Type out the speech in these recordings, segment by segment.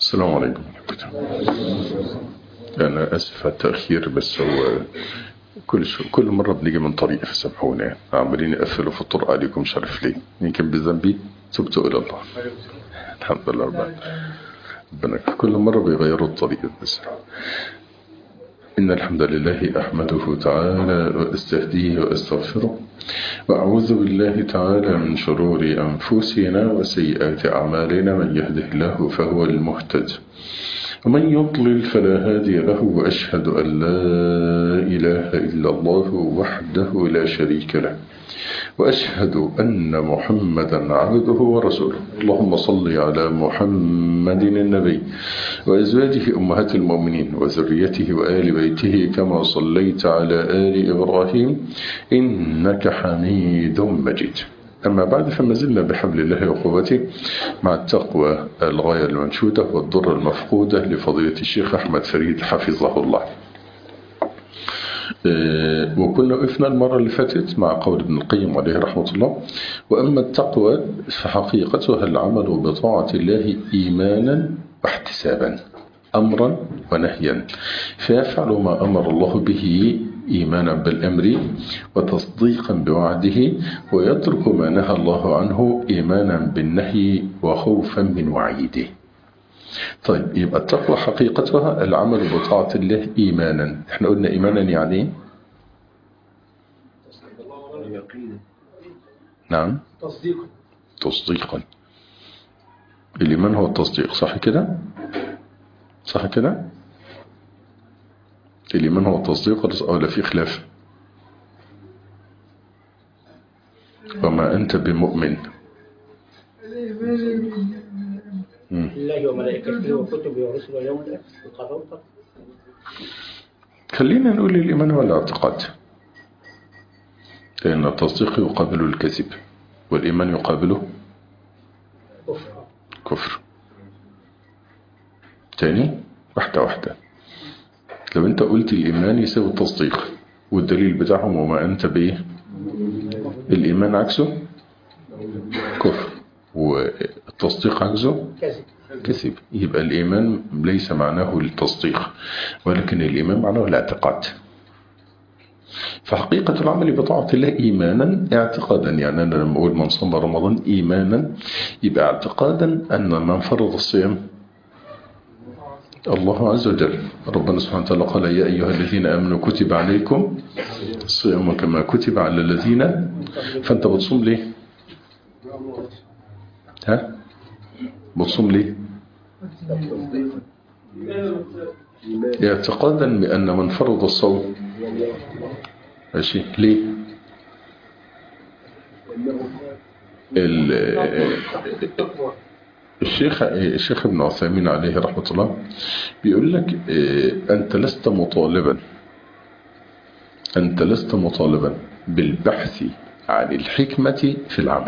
السلام عليكم أنا أسف على التأخير بس هو كل شو كل مرة بنيجي من طريق فسامحونا يعني عمالين يقفلوا في الطرق عليكم مش عارف ليه يمكن بذنبي تبت إلى الله الحمد لله رب العالمين ربنا كل مرة بيغيروا الطريق بس إن الحمد لله أحمده تعالى وأستهديه وأستغفره وأعوذ بالله تعالى من شرور أنفسنا وسيئات أعمالنا من يهده الله فهو المهتد ومن يضلل فلا هادي له وأشهد أن لا إله إلا الله وحده لا شريك له وأشهد أن محمدا عبده ورسوله اللهم صل على محمد النبي وأزواجه أمهات المؤمنين وذريته وآل بيته كما صليت على آل إبراهيم إنك حميد مجيد أما بعد فما زلنا بحبل الله وقوته مع التقوى الغاية المنشودة والضر المفقودة لفضيلة الشيخ أحمد فريد حفظه الله وكنا وقفنا المرة اللي فاتت مع قول ابن القيم عليه رحمة الله وأما التقوى فحقيقتها العمل بطاعة الله إيمانا واحتسابا أمرا ونهيا فيفعل ما أمر الله به إيمانا بالأمر وتصديقا بوعده ويترك ما نهى الله عنه إيمانا بالنهي وخوفا من وعيده طيب يبقى التقوى حقيقتها العمل بطاعة الله إيمانا احنا قلنا إيمانا يعني نعم تصديقا تصديقا الإيمان هو التصديق صح كده صح كده الإيمان هو التصديق ولا في خلاف وما أنت بمؤمن مم. الله وملائكته وكتبه ورسله واليوم الآخر والقضاء والقدر خلينا نقول الإيمان هو الاعتقاد لأن التصديق يقابل الكذب والإيمان يقابله كفر كفر تاني واحدة واحدة لو انت قلت الإيمان يساوي التصديق والدليل بتاعهم وما أنت بإيه الإيمان عكسه كفر والتصديق عكسه كذب كذب يبقى الإيمان ليس معناه التصديق ولكن الإيمان معناه الاعتقاد فحقيقة العمل بطاعة الله إيمانا اعتقادا يعني أنا لما أقول من صام رمضان إيمانا يبقى اعتقادا أن من فرض الصيام الله عز وجل ربنا سبحانه وتعالى قال يا أيها الذين آمنوا كتب عليكم الصيام كما كتب على الذين فأنت بتصوم ليه ها بتصوم ليه اعتقادا بأن من فرض الصوم ماشي ليه ال- الشيخ الشيخ ابن عثيمين عليه رحمة الله بيقول لك اه، أنت لست مطالبا أنت لست مطالبا بالبحث عن الحكمة في العمل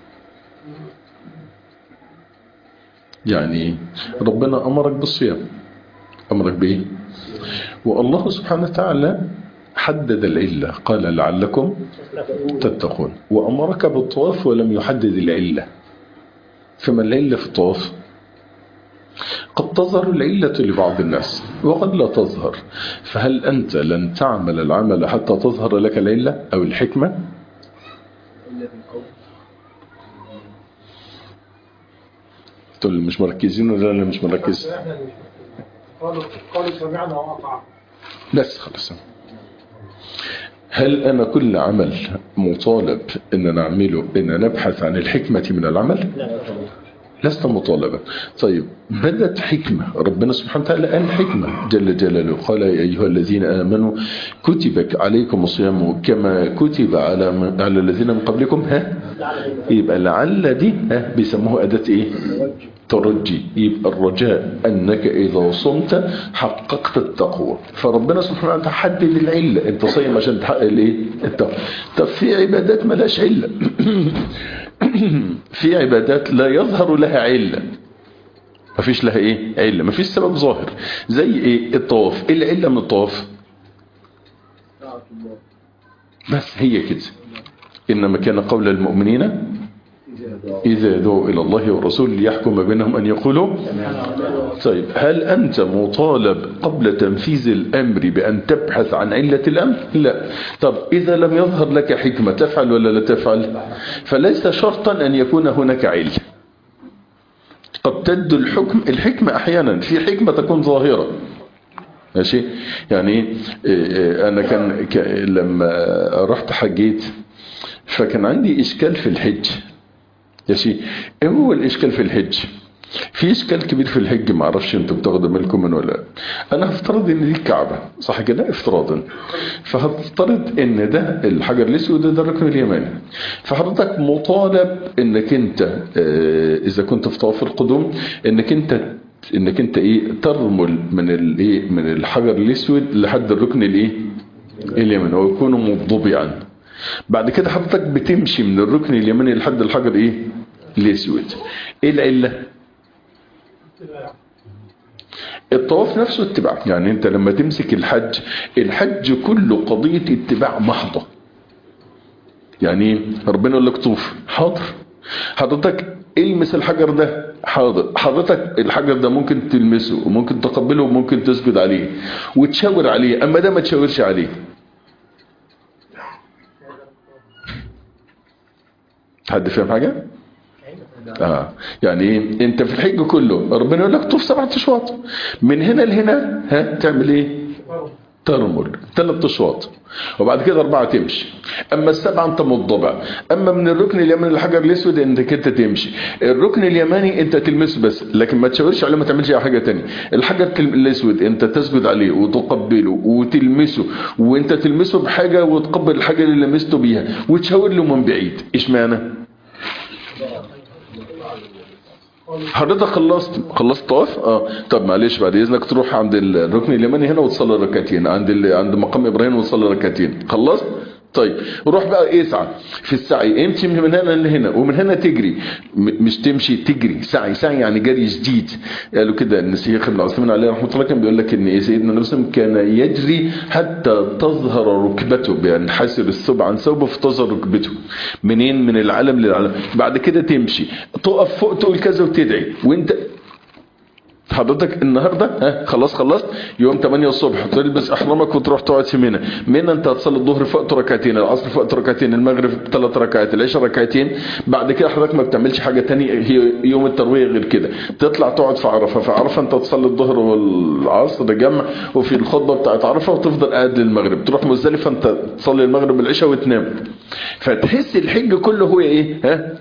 يعني ربنا أمرك بالصيام أمرك بإيه والله سبحانه وتعالى حدد العلة قال لعلكم تتقون وأمرك بالطواف ولم يحدد العلة فما العلة في الطواف قد تظهر العلة لبعض الناس وقد لا تظهر فهل أنت لن تعمل العمل حتى تظهر لك العلة أو الحكمة تقول مش مركزين ولا لا مش مركز احنا اللي- قالوا قالوا سمعنا وأطعنا بس خلاص هل أنا كل عمل مطالب أن نعمله أن نبحث عن الحكمة من العمل لا لست مطالبا طيب بدت حكمة ربنا سبحانه وتعالى قال حكمة جل جلاله قال يا أيها الذين آمنوا كتب عليكم الصيام كما كتب على على الذين من قبلكم ها يبقى لعل دي ها بيسموها أداة إيه ترجي يبقى الرجاء أنك إذا صمت حققت التقوى فربنا سبحانه وتعالى حدد العلة أنت صايم عشان تحقق الإيه التقوى طب في عبادات ملاش علة في عبادات لا يظهر لها علة مفيش لها ايه علة مفيش سبب ظاهر زي ايه الطواف ايه العلة من الطواف بس هي كده انما كان قول المؤمنين إذا دعوا إلى الله والرسول ليحكم بينهم أن يقولوا طيب هل أنت مطالب قبل تنفيذ الأمر بأن تبحث عن علة الأمر لا طب إذا لم يظهر لك حكمة تفعل ولا لا تفعل فليس شرطا أن يكون هناك علة قد تد الحكم الحكمة أحيانا في حكمة تكون ظاهرة ماشي يعني إيه، انا كان ك- لما رحت حجيت فكان عندي اشكال في الحج ماشي ايه هو الاشكال في الحج في اشكال كبير في الحج ما اعرفش انتوا بتاخدوا بالكم من ولا لا. انا هفترض ان دي الكعبه صح كده افتراضا فهفترض ان ده الحجر الاسود وده الركن اليماني فحضرتك مطالب انك انت آه، اذا كنت في طواف القدوم انك انت انك انت ايه ترمل من الايه من الحجر الاسود لحد الركن الايه اليمني ويكون مضبعا بعد كده حضرتك بتمشي من الركن اليمني لحد الحجر ايه الاسود ايه العله الطواف نفسه اتباع يعني انت لما تمسك الحج الحج كله قضية اتباع محضة يعني ايه؟ ربنا يقول لك طوف حاضر حضرتك المس الحجر ده حاضر حضرتك الحجر ده ممكن تلمسه وممكن تقبله وممكن تسجد عليه وتشاور عليه اما ده ما تشاورش عليه حد فاهم حاجة؟ اه يعني ايه انت في الحج كله ربنا يقول لك طوف سبعة اشواط من هنا لهنا ها تعمل ايه ترمل ثلاث اشواط وبعد كده اربعه تمشي اما السبعه انت مضبع اما من الركن اليماني للحجر الاسود انك انت تمشي الركن اليماني انت تلمسه بس لكن ما تشاورش عليه ما تعملش اي حاجه تانية الحجر الاسود انت تسجد عليه وتقبله وتلمسه وانت تلمسه بحاجه وتقبل الحاجه اللي لمسته بيها وتشاور له من بعيد اشمعنى حضرتك خلصت خلصت طواف اه طب معلش بعد اذنك تروح عند الركن اليماني هنا وتصلي ركعتين عند ال... عند مقام ابراهيم وتصلي ركعتين خلصت طيب روح بقى اسعى في السعي امشي من هنا لهنا ومن هنا تجري م- مش تمشي تجري سعي سعي يعني جري جديد قالوا كده ان الشيخ ابن عثمان عليه رحمه الله كان بيقول لك ان إيه سيدنا النبي صلى الله عليه وسلم كان يجري حتى تظهر ركبته بينحسر الثوب عن ثوبه فتظهر ركبته منين من العالم للعالم بعد كده تمشي تقف فوق تقول كذا وتدعي وانت حضرتك النهارده ها خلاص خلصت يوم 8 الصبح تلبس احرامك وتروح تقعد في منى منى انت هتصلي الظهر في وقت ركعتين العصر في وقت ركعتين المغرب ثلاث ركعات العشاء ركعتين بعد كده حضرتك ما بتعملش حاجه تانية هي يوم الترويه غير كده تطلع تقعد في عرفه في عرفه انت تصلي الظهر والعصر جمع وفي الخطبه بتاعت عرفه وتفضل قاعد للمغرب تروح مزدلفه انت تصلي المغرب والعشاء وتنام فتحس الحج كله هو ايه ها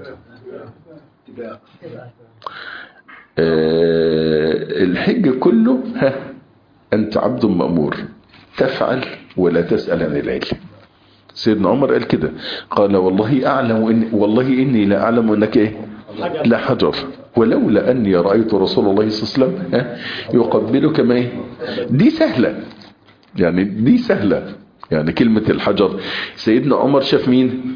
آه، الحج كله ها أنت عبد مأمور تفعل ولا تسأل عن العلم سيدنا عمر قال كده قال والله أعلم إن والله إني لا أعلم أنك إيه لا حجر ولولا أني رأيت رسول الله صلى الله عليه وسلم ها يقبلك ما إيه دي سهلة يعني دي سهلة يعني كلمة الحجر سيدنا عمر شاف مين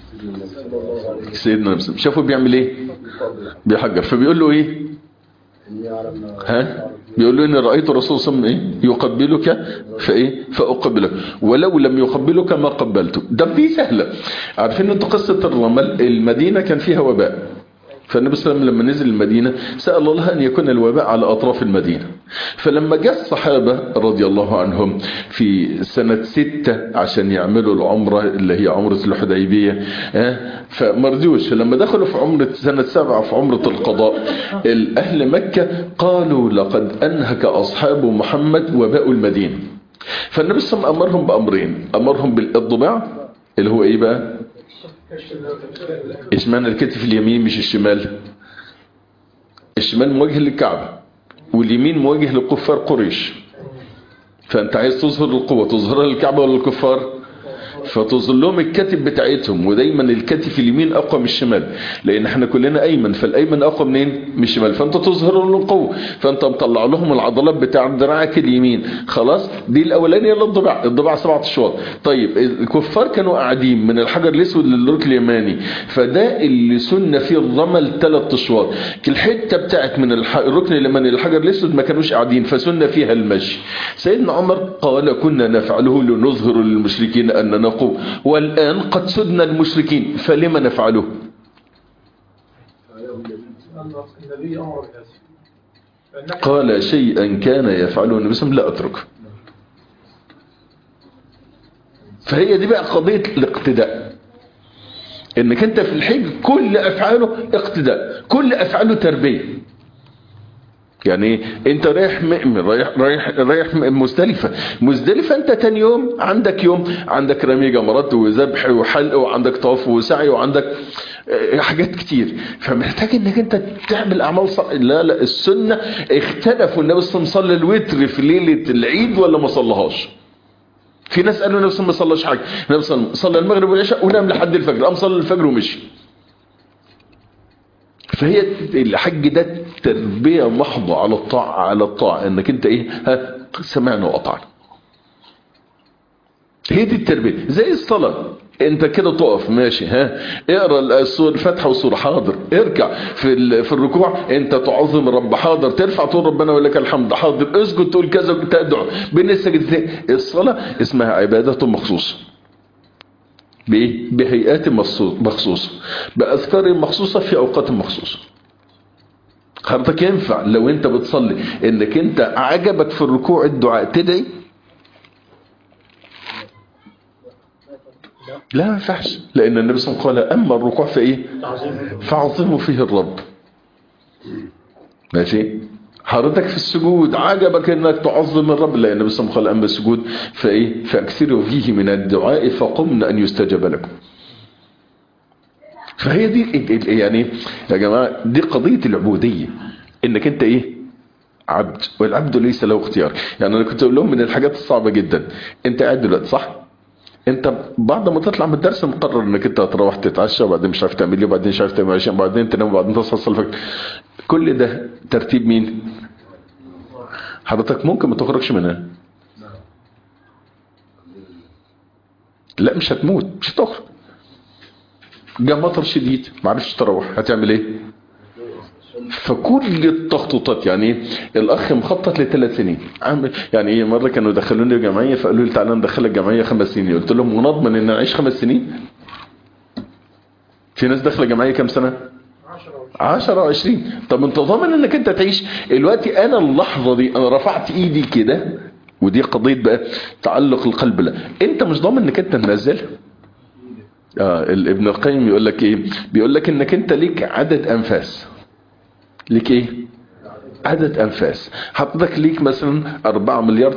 سيدنا نفسه شافه بيعمل ايه بيحجر فبيقول له ايه ها بيقول له ان رايت الرسول صلى الله عليه وسلم ايه يقبلك فايه فاقبلك ولو لم يقبلك ما قبلته ده دي سهله عارفين انتوا قصه الرمل المدينه كان فيها وباء فالنبي صلى الله عليه وسلم لما نزل المدينة سأل الله أن يكون الوباء على أطراف المدينة فلما جاء الصحابة رضي الله عنهم في سنة ستة عشان يعملوا العمرة اللي هي عمرة الحديبية اه فمرضوش فلما دخلوا في عمرة سنة سبعة في عمرة القضاء الأهل مكة قالوا لقد أنهك أصحاب محمد وباء المدينة فالنبي صلى الله عليه وسلم أمرهم بأمرين أمرهم بالضباع اللي هو إيه بقى اشمعنى الكتف اليمين مش الشمال الشمال موجه للكعبة واليمين موجه لكفار قريش فانت عايز تظهر القوة تظهرها للكعبة ولا للكفار فتظهر لهم الكتف بتاعتهم ودايما الكتف اليمين اقوى من الشمال لان احنا كلنا ايمن فالايمن اقوى منين من الشمال فانت تظهر لهم القوه فانت مطلع لهم العضلات بتاع دراعك اليمين خلاص دي الاولانيه اللي الضباع الضباع سبعة اشواط طيب الكفار كانوا قاعدين من الحجر الاسود للركن اليماني فده اللي سن فيه الرمل ثلاث اشواط الحته بتاعت من الح- الركن اليماني للحجر الاسود ما كانوش قاعدين فسن فيها المشي سيدنا عمر قال كنا نفعله لنظهر للمشركين اننا قوم والان قد سدنا المشركين فلما نفعله أن النبي أمر بهذا فإنك قال شيئا كان يفعله النبي صلى الله عليه وسلم لا أتركه فهي دي بقى قضية الاقتداء انك انت في الحج كل افعاله اقتداء كل افعاله تربية يعني ايه انت رايح مؤمن رايح رايح رايح مزدلفه مزدلفه انت تاني يوم عندك يوم عندك رمي جمرات وذبح وحلق وعندك طواف وسعي وعندك اه، حاجات كتير فمحتاج انك انت تعمل اعمال صح لا لا السنه اختلفوا النبي صلى الله عليه وسلم صلى الوتر في ليله العيد ولا ما صلىهاش في ناس قالوا النبي صلى الله عليه وسلم ما صلاش حاجه النبي صلى الله عليه وسلم صلى المغرب والعشاء ونام لحد الفجر قام صلى الفجر ومشي فهي الحج ده تربية محضة على الطاعة على الطاعة انك انت ايه ها سمعنا وقطعنا هي دي التربية زي الصلاة انت كده تقف ماشي ها اقرا السورة الفاتحة والسورة حاضر اركع في ال- في الركوع انت تعظم الرب حاضر ترفع تقول ربنا ولك الحمد حاضر اسجد تقول كذا تدعو بين السجدتين الصلاة اسمها عبادة مخصوصة بإيه؟ بهيئات مخصوص- مخصوصة بأذكار مخصوصة في أوقات مخصوصة حضرتك ينفع لو انت بتصلي انك انت عجبك في الركوع الدعاء تدعي لا ما ينفعش لان النبي صلى الله عليه وسلم قال اما الركوع فايه تعظيم فاعظموا فيه الرب ماشي حضرتك في السجود عجبك انك تعظم الرب لان النبي صلى الله عليه وسلم قال اما السجود فايه فاكثروا فيه من الدعاء فقمنا ان يستجاب لكم فهي دي ال- ال- يعني يا جماعه دي قضيه العبوديه انك انت ايه عبد والعبد ليس له اختيار يعني انا كنت اقول لهم من الحاجات الصعبه جدا انت قاعد دلوقتي صح انت بعد ما تطلع من الدرس مقرر انك انت هتروح تتعشى وبعدين مش عارف تعمل ايه وبعدين مش عارف تعمل عشان وبعدين تنام وبعدين تصحى تصلي الفجر كل ده ترتيب مين حضرتك ممكن ما تخرجش منها لا مش هتموت مش هتخرج جاء مطر شديد ما عرفتش تروح هتعمل ايه فكل التخطيطات يعني ايه الاخ مخطط لثلاث سنين عامل يعني ايه مره كانوا دخلوني جمعيه فقالوا لي تعالى ندخلك جمعيه خمس سنين قلت لهم ونضمن ان اعيش خمس سنين في ناس داخله جمعيه كام سنه 10 20 طب انت ضامن انك انت تعيش دلوقتي انا اللحظه دي انا رفعت ايدي كده ودي قضيه بقى تعلق القلب لا انت مش ضامن انك انت تنزلها اه ال- ابن القيم يقول لك ايه بيقول لك انك انت ليك عدد انفاس ليك ايه عدد انفاس حضرتك ليك مثلا 4 مليار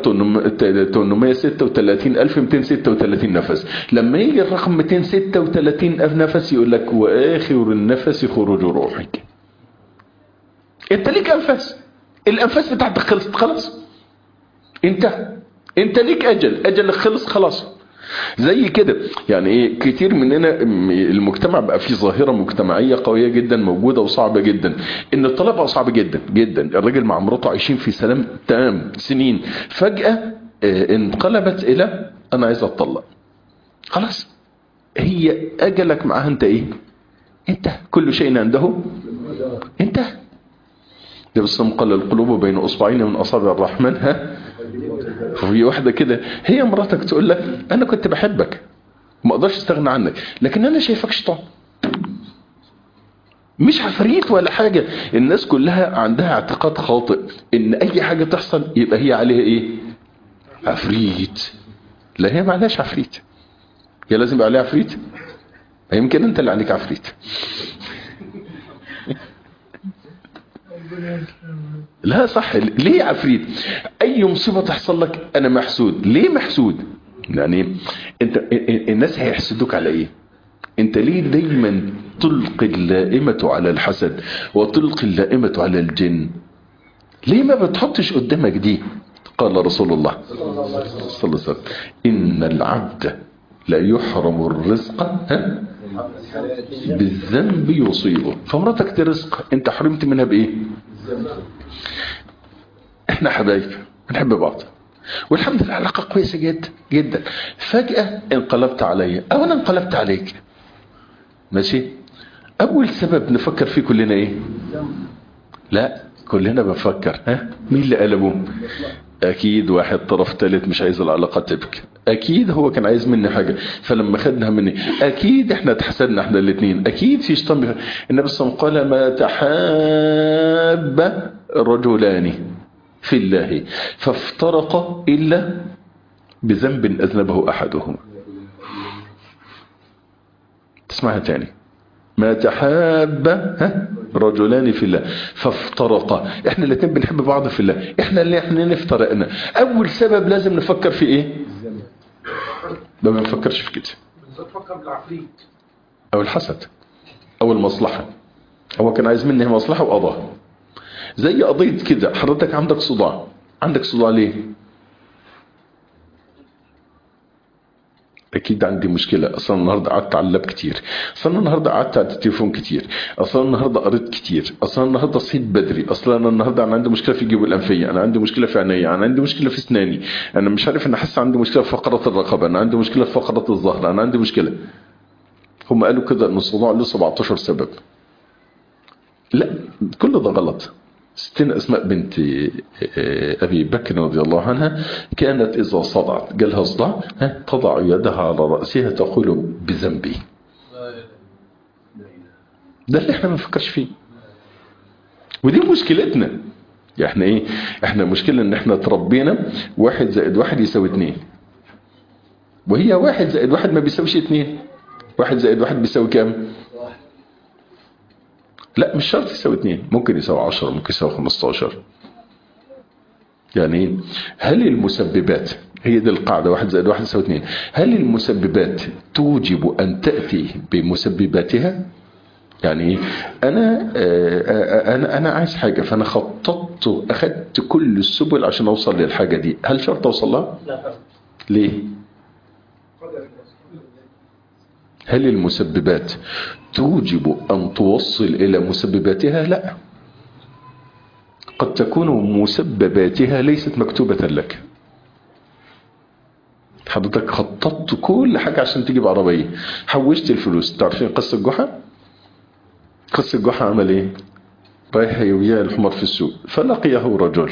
836 الف 236 نفس لما يجي الرقم 236 الف نفس يقول لك واخر النفس خروج روحك انت ليك انفاس الانفاس بتاعتك خلصت خلاص انت انت ليك اجل اجلك خلص خلاص زي كده يعني ايه كتير مننا م- المجتمع بقى فيه ظاهرة مجتمعية قوية جدا موجودة وصعبة جدا ان الطلاق بقى صعب جدا جدا الراجل مع مراته عايشين في سلام تام سنين فجأة آه، انقلبت الى انا عايز اتطلق خلاص هي اجلك معاها انت ايه انت كل شيء عنده انت ده بس قال القلوب بين اصبعين من اصابع الرحمن ها ففي واحدة كده هي مراتك تقول لك انا كنت بحبك ما اقدرش استغنى عنك لكن انا شايفك شيطان مش عفريت ولا حاجة الناس كلها عندها اعتقاد خاطئ ان اي حاجة تحصل يبقى هي عليها ايه عفريت لا هي ما عليهاش عفريت هي لازم يبقى عليها عفريت يمكن انت اللي عليك عفريت لا صح ليه عفريت اي مصيبة تحصل لك انا محسود ليه محسود يعني انت الناس هيحسدوك على ايه انت ليه دايما تلقي اللائمة على الحسد وتلقي اللائمة على الجن ليه ما بتحطش قدامك دي قال رسول الله صلى الله عليه وسلم ان العبد لا يحرم الرزق ها؟ بالذنب يصيبه فمرتك ترزق انت حرمت منها بايه احنا حبايب بنحب بعض والحمد لله علاقة كويسة جدا جدا فجأة انقلبت عليا او انا انقلبت عليك ماشي اول سبب نفكر فيه كلنا ايه لا كلنا بنفكر ها مين اللي قلبهم اكيد واحد طرف ثالث مش عايز العلاقة تبكي اكيد هو كان عايز مني حاجة فلما خدها مني اكيد احنا اتحسدنا احنا الاثنين اكيد في شيطان بيخ... النبي صلى الله عليه وسلم قال ما تحاب رجلان في الله فافترق الا بذنب اذنبه احدهما تسمعها تاني ما تحاب ها رجلان في الله فافترقا احنا الاثنين بنحب بعض في الله احنا اللي احنا افترقنا اول سبب لازم نفكر في ايه ما بنفكرش في كده بالذات فكر بالعفريت او الحسد او المصلحة هو كان عايز مني مصلحة وقضاها زي قضية كده حضرتك عندك صداع عندك صداع ليه اكيد عندي مشكله اصلا النهارده قعدت على اللاب كتير اصلا النهارده قعدت على التليفون كتير اصلا النهارده قريت كتير اصلا النهارده صحيت بدري اصلا انا النهارده انا عندي مشكله في الجيوب الانفيه انا عندي مشكله في عينيا انا عندي مشكله في اسناني انا مش عارف انا حاسس عندي مشكله في فقره الرقبه انا عندي مشكله في فقره الظهر انا عندي مشكله هم قالوا كده ان الصداع له 17 سبب لا كل ده غلط ستين أسماء بنت أبي بكر رضي الله عنها كانت إذا صدعت جالها صداع ها، تضع يدها على رأسها تقول بذنبي ده اللي احنا ما نفكرش فيه ودي مشكلتنا يعني احنا ايه احنا مشكلة ان احنا تربينا واحد زائد واحد يساوي اتنين وهي واحد زائد واحد ما بيساويش اتنين واحد زائد واحد بيساوي كام لا مش شرط يساوي اتنين ممكن يساوي عشرة ممكن يساوي خمستاشر يعني ايه؟ هل المسببات هي دي القاعدة واحد زائد واحد يساوي اتنين هل المسببات توجب أن تأتي بمسبباتها يعني ايه؟ أنا آه، آه، أنا أنا عايز حاجة فأنا خططت أخدت كل السبل عشان أوصل للحاجة دي هل شرط أوصل لها؟ لا فرق ليه؟ هل المسببات توجب أن توصل إلى مسبباتها؟ لا قد تكون مسبباتها ليست مكتوبة لك حضرتك خططت كل حاجة عشان تجيب عربية حوشت الفلوس تعرفين قصة جحا قصة جحا عمل ايه رايح وياه الحمار في السوق فلقيه رجل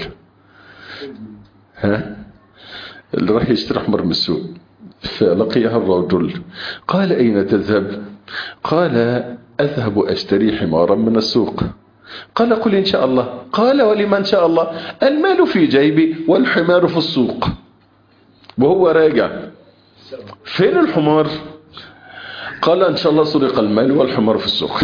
ها اللي راح يشتري حمار من السوق فلقيه الرجل قال أين تذهب قال أذهب أشتري حمارا من السوق قال قل إن شاء الله قال ولمن شاء الله المال في جيبي والحمار في السوق وهو راجع فين الحمار قال إن شاء الله سرق المال والحمار في السوق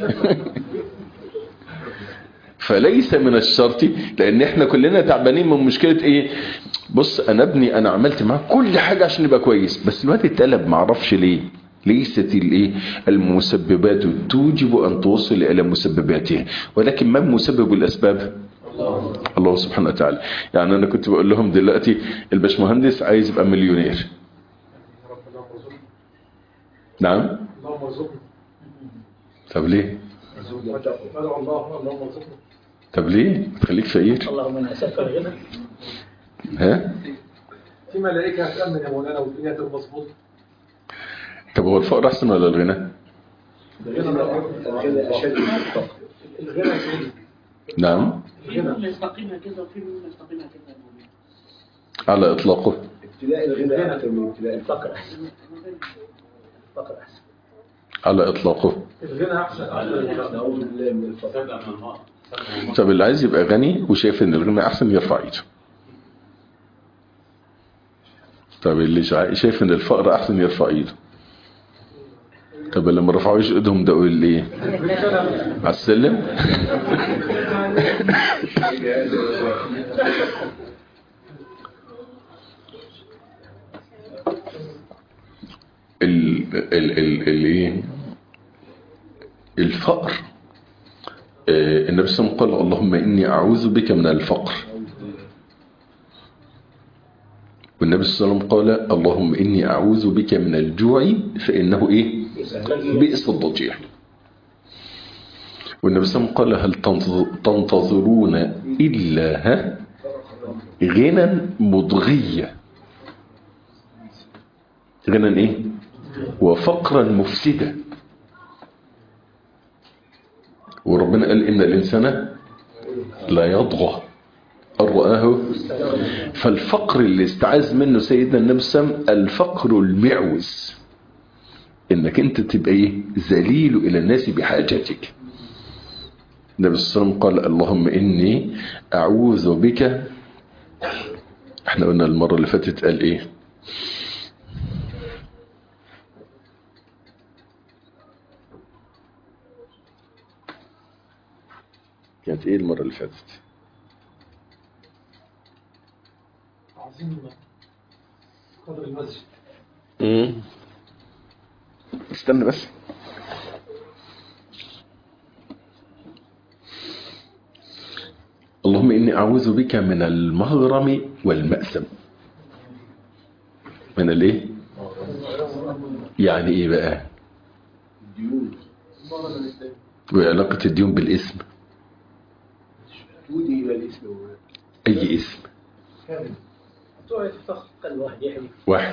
فليس من الشرط لان احنا كلنا تعبانين من مشكله ايه بص انا ابني انا عملت معاه كل حاجه عشان يبقى كويس بس الواد اتقلب ما اعرفش ليه ليست الايه المسببات توجب ان توصل الى مسبباتها ولكن ما مسبب الاسباب الله سبحانه وتعالى يعني انا كنت بقول لهم دلوقتي الباشمهندس عايز يبقى مليونير ربنا يرزقنا نعم اللهم ارزقنا طب ليه ادعو الله اللهم ارزقنا طب ليه تخليك فقير اللهم انا اسالك الغنى ها في ملائكه هتامن يا مولانا والدنيا هتبقى مظبوطه طب هو الفقر احسن ولا الغنى الغنى اشد من الفقر الغنى يا سيدي نعم في من يستقيمها كده وفي من يستقيمها كده على اطلاقه ابتلاء الغنى اكثر من ابتلاء الفقر احسن الفقر احسن على اطلاقه الغنى احسن نعوذ بالله من الفقر طب اللي عايز يبقى غني وشايف ان الغنى احسن يرفع ايده طب اللي شا- شايف ان الفقر احسن يرفع ايده طب اللي ما رفعوش ايدهم ده يقول ايه على السلم ال ال ال ال ايه الفقر آه، النبي صلى الله عليه وسلم قال اللهم إني أعوذ بك من الفقر والنبي صلى الله عليه وسلم قال اللهم إني أعوذ بك من الجوع فإنه إيه بئس الضجيع والنبي صلى الله عليه وسلم قال هل تنتظ- تنتظرون إلا ها غنى مضغية غنى إيه وفقرا مفسدا وربنا قال إن الإنسان لا يطغى أن رآه فالفقر اللي استعاذ منه سيدنا النبي صلى الله عليه وسلم الفقر المعوز انك انت تبقى ايه ذليل الى الناس بحاجتك النبي صلى الله عليه وسلم قال اللهم اني اعوذ بك احنا قلنا المرة اللي فاتت قال ايه كانت ايه المرة اللي فاتت عظيم قدر المسجد مم. استنى بس اللهم إني أعوذ بك من المغرم والمأسم من الايه يعني ايه بقى الديون وعلاقة الديون بالاسم تودي الى الاسم اي اسم تقعد تفخ قال واحد يحلف واحد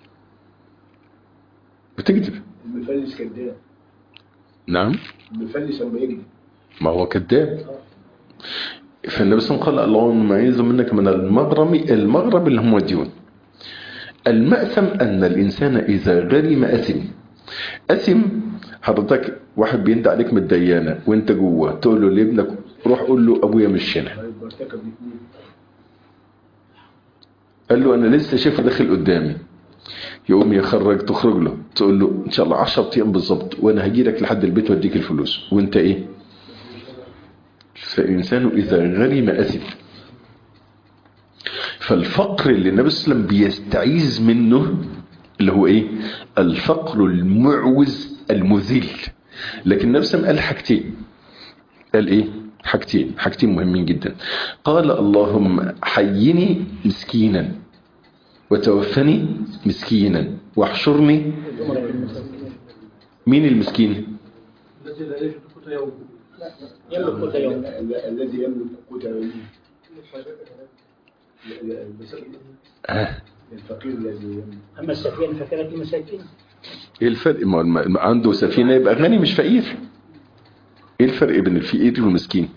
بتكذب المفلس كذاب نعم المفلس لما يكذب ما هو كذاب فالنبي صلى الله عليه وسلم قال اللهم اعوذ منك من المغرم المغرم اللي هم الديون المأثم أن الإنسان إذا غرم أثم أثم حضرتك واحد بيند عليك من الديانة وانت جوه تقول له لابنك روح قول له أبويا مش هنا هيبقى ارتكب الاثنين قال له أنا لسه شايفه داخل قدامي يقوم يخرج تخرج له تقول له إن شاء الله 10 أيام بالظبط وأنا هجي لك لحد البيت وأديك الفلوس وأنت إيه فالإنسان إذا غرم أثم فالفقر اللي النبي صلى الله عليه وسلم بيستعيذ منه اللي هو ايه الفقر المعوز المذل لكن النبي صلى الله عليه وسلم قال حاجتين قال ايه حاجتين حاجتين مهمين جدا قال اللهم حيني مسكينا وتوفني مسكينا واحشرني مين المسكين الذي لا يجد قوت يوم يملك قوت يوم ال- الذي يملك قوت يوم المساكين آه. الفقير الذي يملك أما السفينة فكانت المساكين ايه الفرق ما ما- ما عنده سفينة يبقى غني مش فقير ايه الفرق بين الفقير والمسكين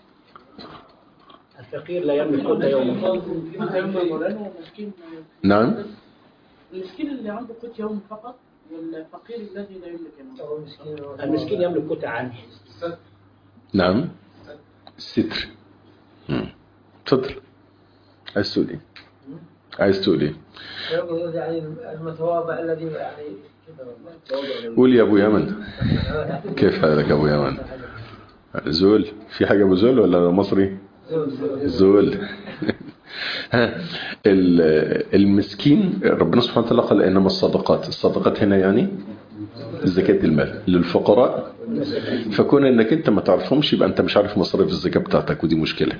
الفقير لا يملك قوت يوم المسكين نعم المسكين اللي عنده قوت يوم فقط والفقير الذي لا يملك يوم المسكين يملك قوت عنه نعم الستر مم. اتفضل عايز تقول ايه عايز تقول ايه يقول يعني المتواضع الذي يعني كده قول يا ابو يمن كيف حالك يا ابو يمن زول في حاجه ابو زول ولا أنا مصري زول ها ال- المسكين ربنا سبحانه وتعالى قال انما الصدقات الصدقات هنا يعني زكاة المال للفقراء فكون انك انت ما تعرفهمش يبقى انت مش عارف مصاريف الزكاة بتاعتك ودي مشكلة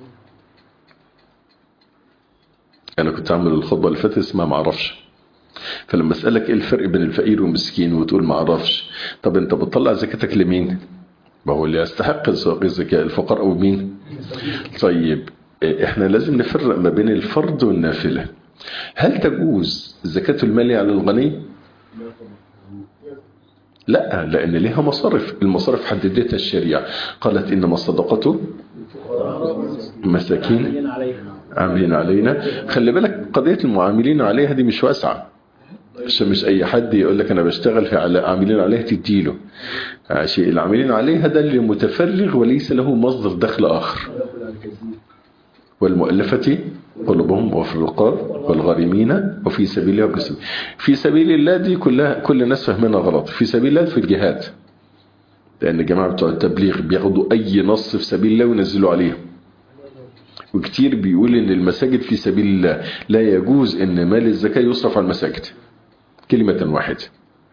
انا كنت عامل الخطبة اللي فاتت اسمها ما اعرفش فلما اسالك ايه الفرق بين الفقير والمسكين وتقول ما اعرفش طب انت بتطلع زكاتك لمين ما هو اللي يستحق الزكاة الفقراء ومين طيب إيه، احنا لازم نفرق ما بين الفرض والنافلة هل تجوز زكاة المال على الغني لا لأن ليها مصارف المصارف حددتها الشريعة قالت إنما الصدقة مساكين عاملين عليها عاملين علينا خلي بالك قضية المعاملين عليها دي مش واسعة عشان مش أي حد يقول لك أنا بشتغل في على عاملين عليها تديله عشان العاملين عليها ده اللي متفرغ وليس له مصدر دخل آخر ياخذ على الكذب والمؤلفة قلوبهم وفي الرقاب والغارمين وفي سبيل الله وفي سبيل في سبيل الله دي كلها كل الناس فاهمينها غلط في سبيل الله في الجهاد لأن الجماعة بتوع التبليغ بياخدوا أي نص في سبيل الله وينزلوا عليه وكتير بيقول إن المساجد في سبيل الله لا يجوز إن مال الزكاة يصرف على المساجد كلمة واحدة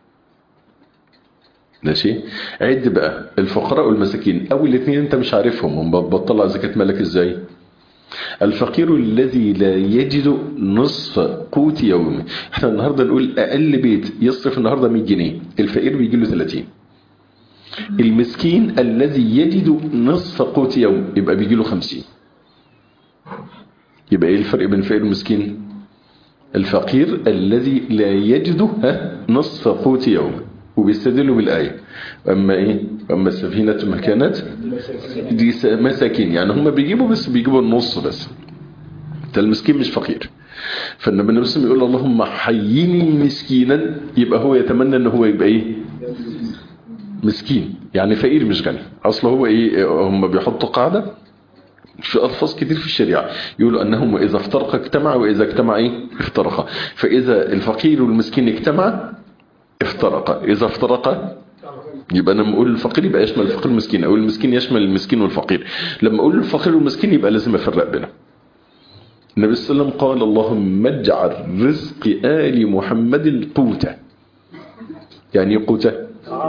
ماشي عد بقى الفقراء والمساكين أول الاثنين أنت مش عارفهم هم بتطلع زكاة مالك إزاي الفقير الذي لا يجد نصف قوت يومه احنا النهاردة نقول اقل بيت يصرف النهاردة 100 جنيه الفقير بيجي له 30 المسكين الذي يجد نصف قوت يوم يبقى بيجي له 50 يبقى ايه الفرق بين الفقير والمسكين الفقير الذي لا يجد ها، نصف قوت يوم وبيستدلوا بالآية أما إيه أما السفينة ما كانت دي س- مساكين يعني هم بيجيبوا بس بيجيبوا النص بس ده المسكين مش فقير فالنبي النبي صلى الله عليه وسلم يقول اللهم حيني مسكينا يبقى هو يتمنى ان هو يبقى ايه مسكين يعني فقير مش غني اصل هو ايه هم بيحطوا قاعده في الفاظ كتير في الشريعه يقولوا انهم اذا افترق اجتمع واذا اجتمع ايه افترق فاذا الفقير والمسكين اجتمع افترق اذا افترق يبقى انا لما اقول الفقير يبقى يشمل الفقير والمسكين او المسكين يشمل المسكين والفقير لما اقول الفقير والمسكين يبقى لازم افرق بينهم النبي صلى الله عليه وسلم قال اللهم اجعل رزق آل محمد قوتا يعني إيه قوتا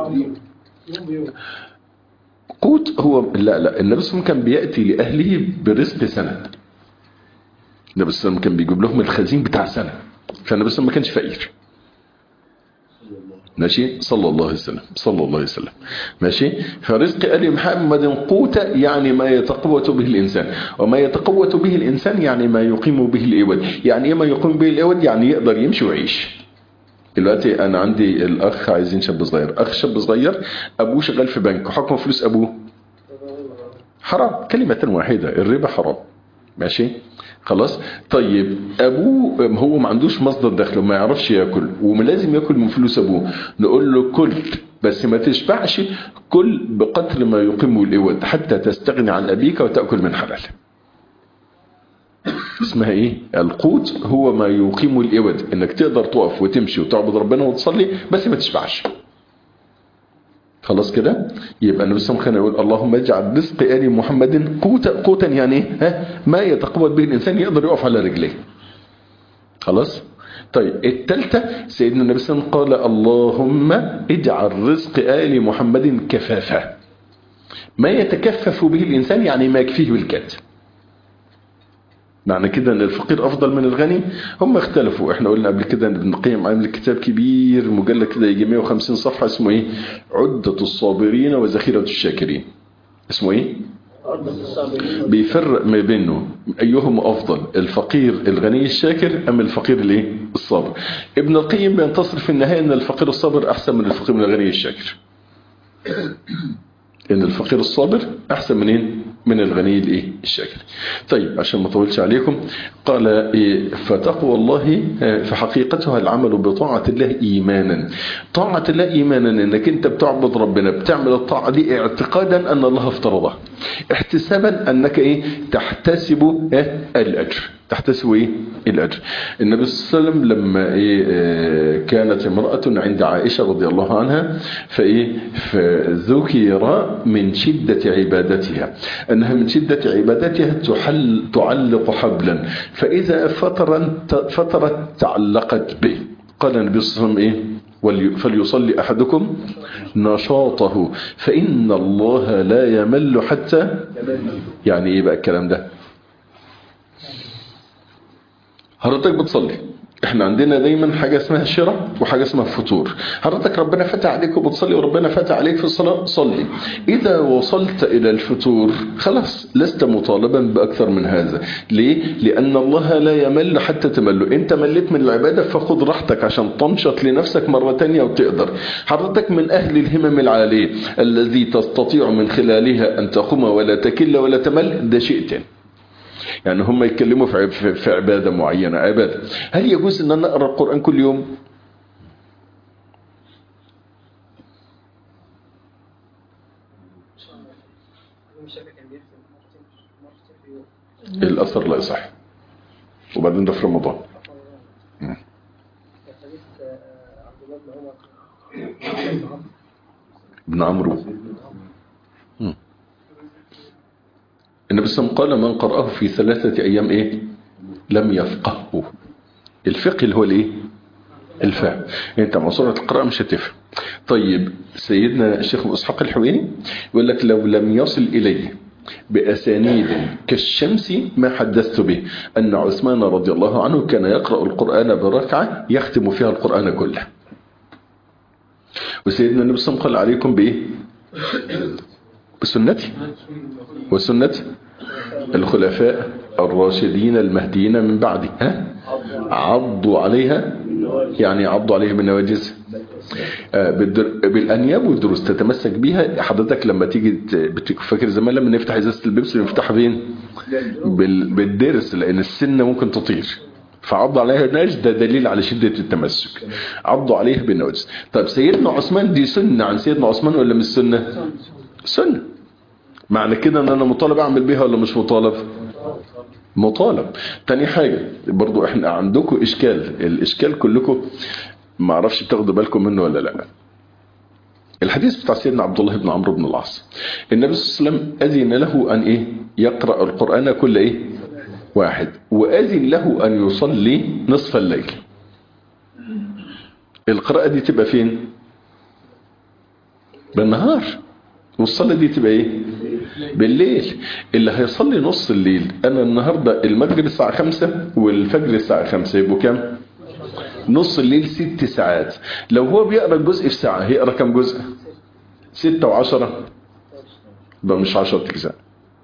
قوت هو لا لا النبي صلى الله عليه وسلم كان بيأتي لأهله برزق سنة النبي صلى الله عليه وسلم كان بيجيب لهم الخزين بتاع سنة فالنبي صلى الله عليه وسلم ما كانش فقير ماشي صلى الله عليه وسلم صلى الله عليه وسلم ماشي فرزق آل محمد قوت يعني ما يتقوت به الإنسان وما يتقوت به الإنسان يعني ما يقيم به الإيود يعني إيه ما يقيم به الإيود يعني يقدر يمشي ويعيش دلوقتي أنا عندي الأخ عايزين شاب صغير أخ شاب صغير أبوه شغال في بنك وحكم فلوس أبوه حرام كلمة واحدة الربا حرام ماشي خلاص طيب ابوه هو ما عندوش مصدر دخل وما يعرفش ياكل ولازم ياكل من فلوس ابوه نقول له كل بس ما تشبعش كل بقدر ما يقيم الاود حتى تستغني عن ابيك وتاكل من حلال اسمها ايه القوت هو ما يقيم الاود انك تقدر تقف وتمشي وتعبد ربنا وتصلي بس ما تشبعش خلاص كده يبقى النبي صلى الله عليه وسلم يقول اللهم اجعل رزق ال محمد قوتا قوتا يعني ايه ها ما يتقوت به الانسان يقدر يقف على رجليه خلاص طيب الثالثه سيدنا النبي صلى الله عليه وسلم قال اللهم اجعل رزق ال محمد كفافا ما يتكفف به الانسان يعني ما يكفيه بالكاد معنى كده ان الفقير افضل من الغني هم اختلفوا احنا قلنا قبل كده ان ابن القيم عامل كتاب كبير مجلد كده يجي 150 صفحه اسمه ايه عده الصابرين وذخيره الشاكرين اسمه ايه عدة الصابرين بيفرق ما بينه ايهم افضل الفقير الغني الشاكر ام الفقير الايه الصابر ابن القيم بينتصر في النهايه ان الفقير الصابر احسن من الفقير من الغني الشاكر ان الفقير الصابر احسن منين من الغني الايه الشاكر طيب عشان ما اطولش عليكم قال إيه فتقوى الله آه، فحقيقتها العمل بطاعه الله ايمانا طاعه الله ايمانا انك انت بتعبد ربنا بتعمل الطاعه دي اعتقادا ان الله افترضها احتسابا انك ايه تحتسب آه، الاجر تحتسب ايه الاجر النبي صلى الله عليه وسلم لما ايه آه، كانت امراه عند عائشه رضي الله عنها فايه فذكر من شده عبادتها انها من شده عبادتها تحل تعلق حبلا فاذا فترت فترت تعلقت به قال النبي صلى الله عليه وسلم ايه ولي- فليصلي احدكم نشاطه فان الله لا يمل حتى يعني ايه بقى الكلام ده حضرتك بتصلي احنا عندنا دايما حاجة اسمها شراء وحاجة اسمها فطور حضرتك ربنا فتح عليك وبتصلي وربنا فتح عليك في الصلاة صلي اذا وصلت الى الفطور خلاص لست مطالبا باكثر من هذا ليه لان الله لا يمل حتى تمل انت مليت من العبادة فخذ راحتك عشان تنشط لنفسك مرة تانية وتقدر حضرتك من اهل الهمم العالية الذي تستطيع من خلالها ان تقوم ولا تكل ولا تمل ده شيء تاني يعني هم يتكلموا في عب- في في عبادة معينة عبادة هل يجوز ان انا اقرا القرآن كل يوم الاثر لا يصح وبعدين ده في رمضان مم. ابن عمرو مم. النبي صلى الله عليه وسلم قال من قرأه في ثلاثة أيام إيه لم يفقهه الفقه اللي هو الإيه الفهم انت مع سورة القراءة مش هتفهم طيب سيدنا الشيخ أبو اسحاق الحويني يقول لك لو لم يصل إليه بأسانيد كالشمس ما حدثت به أن عثمان رضي الله عنه كان يقرأ القرآن بركعة يختم فيها القرآن كله وسيدنا النبي صلى الله عليه وسلم قال عليكم بإيه بسنتي وسنة الخلفاء الراشدين المهديين من بعدي ها عضوا عليها يعني عضوا عليها بالنواجز آه، بالدر- بالانياب والدروس تتمسك بيها حضرتك لما تيجي ت- بت- فاكر زمان لما نفتح ازازه البيبسي نفتحها فين بال- بالدرس لان السنه ممكن تطير فعض عليها ناس ده دليل على شده التمسك عضوا عليها بالنواجس طيب سيدنا عثمان دي سنه عن سيدنا عثمان ولا مش سنه سنه معنى كده ان انا مطالب اعمل بيها ولا مش مطالب مطالب تاني حاجة برضو احنا عندكم اشكال الاشكال كلكم ما اعرفش بتاخدوا بالكم منه ولا لا الحديث بتاع سيدنا عبد الله بن عمرو بن العاص النبي صلى الله عليه وسلم اذن له ان ايه يقرا القران كل ايه واحد واذن له ان يصلي نصف الليل القراءه دي تبقى فين بالنهار والصلاه دي تبقى ايه بالليل اللي هيصلي نص الليل انا النهارده المغرب الساعه خمسة والفجر الساعه خمسة يبقوا كام نص الليل ست ساعات لو هو بيقرا الجزء في ساعه هيقرا كام جزء ستة وعشرة ده مش عشرة أجزاء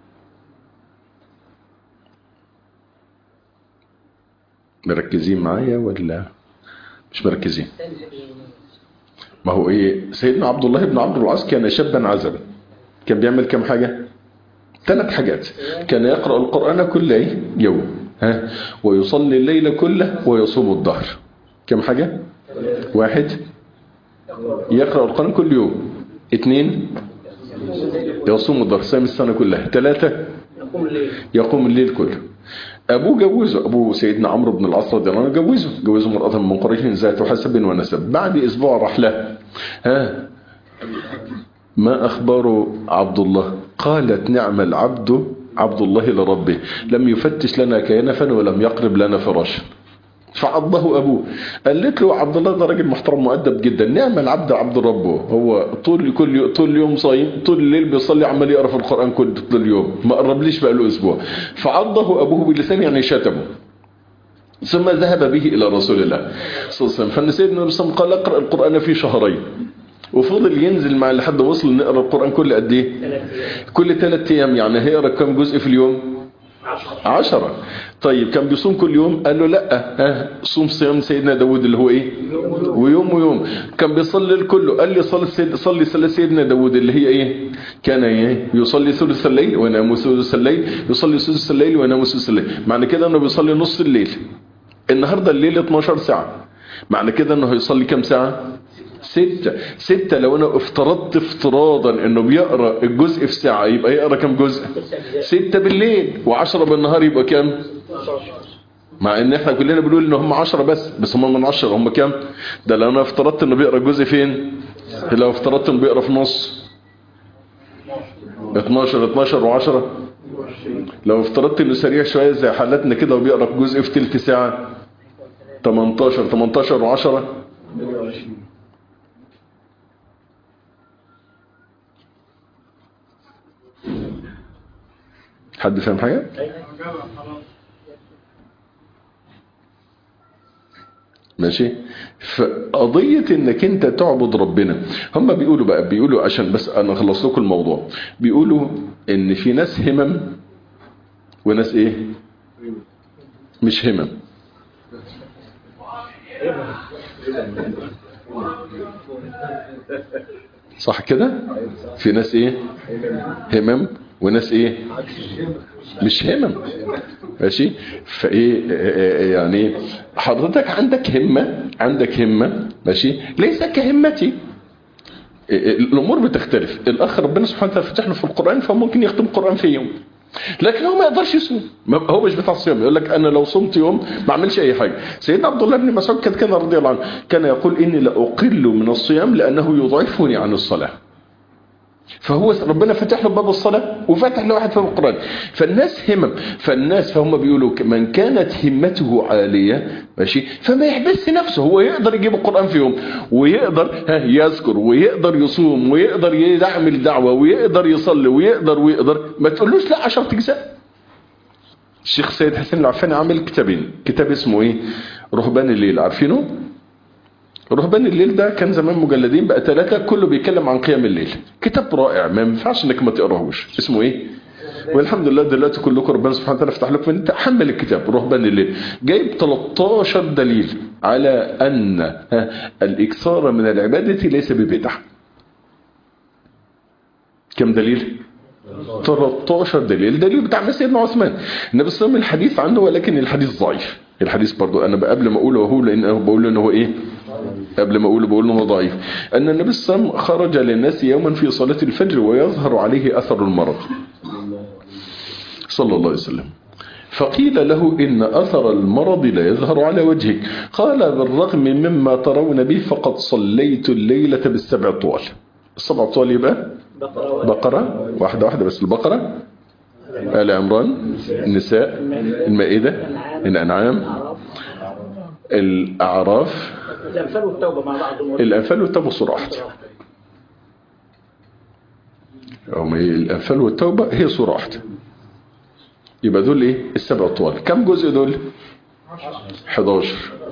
مركزين معايا ولا مش مركزين ما هو ايه سيدنا عبد الله بن عمرو العاص كان شابا عزبا كان بيعمل كام حاجة ثلاث حاجات كان يقرأ القرآن كل ايه يوم ها ويصلي الليل كله ويصوم الظهر كم حاجة واحد يقرأ القرآن كل يوم اثنين يصوم الظهر صيام السنة كلها ثلاثة يقوم الليل يقوم الليل كله ابوه جوزه ابو سيدنا عمرو بن العاص رضي الله عنه جوزه جوزه امراه من قريش ذات حسب ونسب بعد اسبوع راح له ها ما اخبار عبد الله قالت نعم العبد عبد الله لربه لم يفتش لنا كنفا ولم يقرب لنا فراشا فعضه ابوه قالت له عبد الله ده راجل محترم مؤدب جدا نعم العبد عبد ربه هو طول كل طول اليوم صايم طول الليل بيصلي عمال يقرا في القران كل طول اليوم ما قربليش بقى له اسبوع فعضه ابوه بلسانه يعني شتمه ثم ذهب به الى رسول الله صلى الله عليه وسلم فان سيدنا النبي صلى الله عليه وسلم قال اقرا القران في شهرين وفضل ينزل مع لحد وصل نقرا القران كل قد ايه كل ثلاث ايام يعني هيقرا كم جزء في اليوم عشرة طيب كان بيصوم كل يوم قال له لا ها صوم صيام سيدنا داود اللي هو ايه ويوم ويوم كان بيصلي الكل قال لي صلي سيد صلي صلاه سيدنا داود اللي هي ايه كان ايه يصلي ثلث الليل وينام ثلث الليل يصلي ثلث الليل وينام ثلث الليل معنى كده انه بيصلي نص الليل النهارده الليل 12 ساعه معنى كده انه هيصلي كام ساعه ستة ستة لو انا افترضت افتراضا انه بيقرا الجزء في ساعة يبقى يقرا كام جزء ستة بالليل وعشرة بالنهار يبقى كام مع ان احنا كلنا بنقول ان هم عشرة بس بس هم من عشرة هم كام ده لو انا افترضت انه بيقرا الجزء فين لو افترضت انه بيقرا في نص 12 12 و10 لو افترضت انه سريع شوية زي حالتنا كده وبيقرا جزء في تلت ساعة 18 18 و10 حد فاهم حاجة؟ ماشي فقضية انك انت تعبد ربنا هم بيقولوا بقى بيقولوا عشان بس انا خلص لكم الموضوع بيقولوا ان في ناس همم وناس ايه مش همم صح كده في ناس ايه همم وناس ايه مش همم ماشي فايه يعني حضرتك عندك همة عندك همة ماشي ليس كهمتي الامور بتختلف الاخ ربنا سبحانه وتعالى فتح له في القران فممكن يختم القران في يوم لكن هو ما يقدرش يصوم هو مش بتاع الصيام يقول لك انا لو صمت يوم ما اعملش اي حاجه سيدنا عبد الله بن مسعود كان كده رضي الله عنه كان يقول اني لاقل من الصيام لانه يضعفني عن الصلاه فهو ربنا فتح له باب الصلاة وفتح له واحد في القرآن فالناس همم فالناس فهم بيقولوا من كانت همته عالية ماشي فما يحبس نفسه هو يقدر يجيب القرآن في يوم ويقدر ها يذكر ويقدر يصوم ويقدر يعمل دعوة ويقدر يصلي ويقدر ويقدر ما تقولوش لا عشرة أجزاء الشيخ سيد حسين العفاني عامل كتابين كتاب اسمه ايه رهبان الليل عارفينه رهبان الليل ده كان زمان مجلدين بقى ثلاثة كله بيتكلم عن قيام الليل كتاب رائع ما ينفعش انك ما تقراهوش اسمه ايه والحمد لله دلوقتي كلكم ربنا سبحانه وتعالى يفتح لكم انت حمل الكتاب روح بني الليل جايب 13 دليل على ان ها، الاكثار من العباده ليس ببدعه كم دليل 13 دليل دليل بتاع سيدنا عثمان النبي صلى الله عليه وسلم الحديث عنه ولكن الحديث ضعيف الحديث برضو انا بقى قبل ما اقوله وهو لان أنا بقول له ان هو ايه قبل ما اقوله بقول له هو ضعيف ان النبي صلى الله عليه وسلم خرج للناس يوما في صلاه الفجر ويظهر عليه اثر المرض صلى الله عليه وسلم فقيل له إن أثر المرض لا يظهر على وجهك قال بالرغم مما ترون به فقد صليت الليلة بالسبع طوال السبع طوال يبقى بقرة بقرة واحدة واحدة بس البقرة آل عمران النساء المائدة الأنعام الأعراف الأنفال والتوبة مع بعض الأنفال والتوبة صورة واحدة هم هي الأنفال والتوبة هي صورة واحدة يبقى دول إيه السبع طوال كم جزء دول 11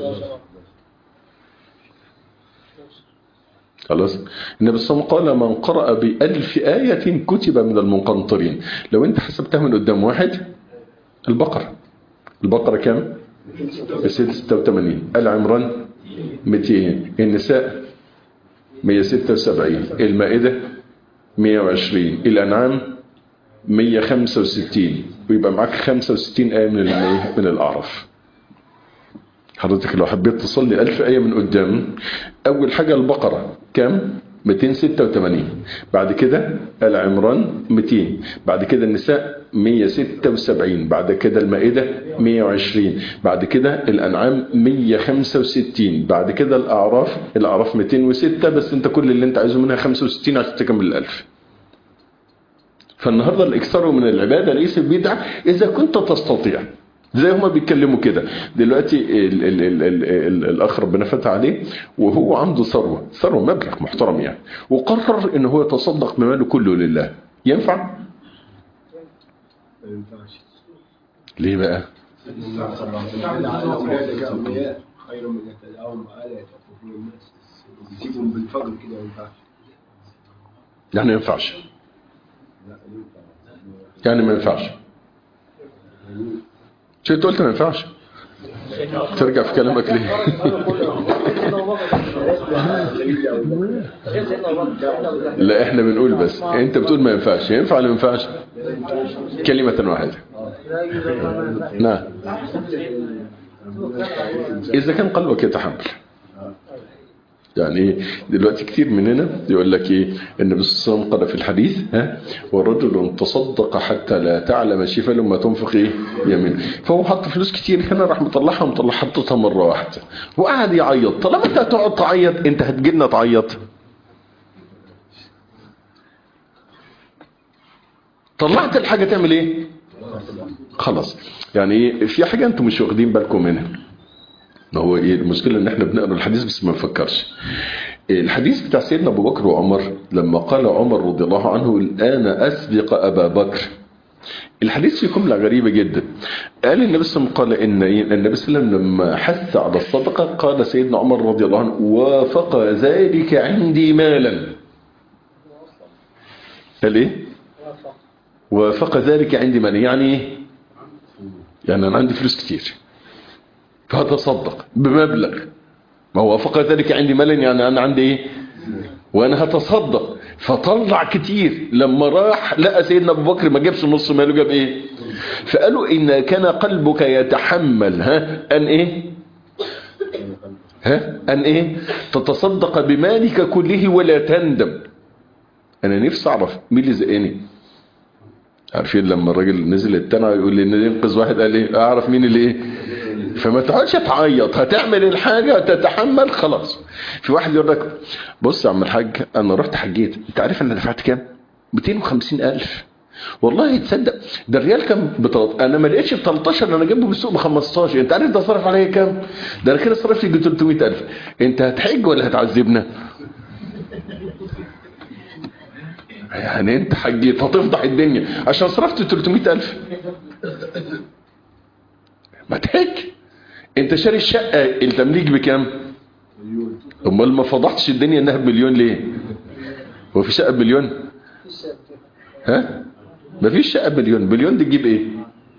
خلاص النبي صلى الله عليه وسلم قال من قرأ بألف آية كتب من المنقنطرين لو انت حسبتها من قدام واحد البقرة البقرة كم 686 آل عمران 200 النساء 176 المائدة 120 الأنعام 165 ويبقى معاك 65 آية من ال- من الأعراف حضرتك لو حبيت تصلي ألف آية من قدام أول حاجة البقرة كام؟ 286 بعد كده آل عمران 200 بعد كده النساء 176 بعد كده المائدة 120 بعد كده الأنعام 165 بعد كده الأعراف الأعراف 206 بس أنت كل اللي أنت عايزه منها 65 عشان تكمل الألف فالنهاردة الإكثار من العبادة ليس بدعة إذا كنت تستطيع زي هما بيتكلموا كده دلوقتي ال ال ال ال ال الأخ ربنا فتح عليه وهو عنده ثروة ثروة مبلغ محترم يعني وقرر إن هو يتصدق بماله كله لله ينفع؟ ما ينفعش ليه بقى؟ تعمل على أولادك أغنياء خير من يتداوم على يتوقفون الناس يسيبهم بالفقر كده ما ينفعش يعني ما ينفعش لا ينفع يعني ما ينفعش شو انت قلت ما ينفعش ترجع في كلامك ليه لا احنا بنقول بس انت بتقول ما ينفعش ينفع ولا ما ينفعش كلمة واحدة نعم إذا كان قلبك يتحمل يعني إيه؟ دلوقتي كتير مننا يقول لك ايه النبي صلى الله عليه وسلم قال في الحديث ها ورجل تصدق حتى لا تعلم شفاله ما تنفق ايه يمين فهو حط فلوس كتير هنا راح مطلعها ومطلع حطتها مره واحده وقعد يعيط طالما انت هتقعد تعيط انت هتجيلنا تعيط طلعت الحاجه تعمل ايه خلاص يعني ايه في حاجه انتم مش واخدين بالكم منها ما هو ايه المشكله ان احنا بنقرا الحديث بس ما نفكرش الحديث بتاع سيدنا ابو بكر وعمر لما قال عمر رضي الله عنه الان اسبق ابا بكر الحديث فيه جمله غريبه جدا قال النبي صلى الله عليه وسلم قال ان إيه؟ النبي صلى الله عليه وسلم لما حث على الصدقه قال سيدنا عمر رضي الله عنه وافق ذلك عندي مالا قال ايه وافق ذلك عندي مالا يعني ايه يعني انا عندي فلوس كتير فهتصدق بمبلغ ما هو وافق ذلك عندي مالا يعني انا عندي ايه وانا هتصدق فطلع كتير لما راح لقى سيدنا ابو بكر ما جابش نص ماله جاب ايه فقالوا ان كان قلبك يتحمل ها ان ايه ها ان ايه تتصدق بمالك كله ولا تندم انا نفسي اعرف مين اللي زقني عارفين لما الراجل نزل التنع يقول لي ان ينقذ واحد قال ايه اعرف مين اللي ايه فما تقعدش تعيط هتعمل الحاجة تتحمل خلاص في واحد يقول لك بص يا عم الحاج انا رحت حجيت انت عارف انا دفعت كام 250 الف والله تصدق ده الريال كام بتلط... انا ما لقيتش ب 13 انا جايبه بالسوق ب 15 انت عارف ده صرف عليا كام ده انا كده صرفت يجي 300 الف انت هتحج ولا هتعذبنا يعني انت حجيت هتفضح الدنيا عشان صرفت 300 الف ما تحج انت شاري الشقة التمليك بكام مليون امال ما فضحتش الدنيا انها بمليون ليه هو في شقة بمليون ها مفيش شقة بمليون بمليون دي تجيب ايه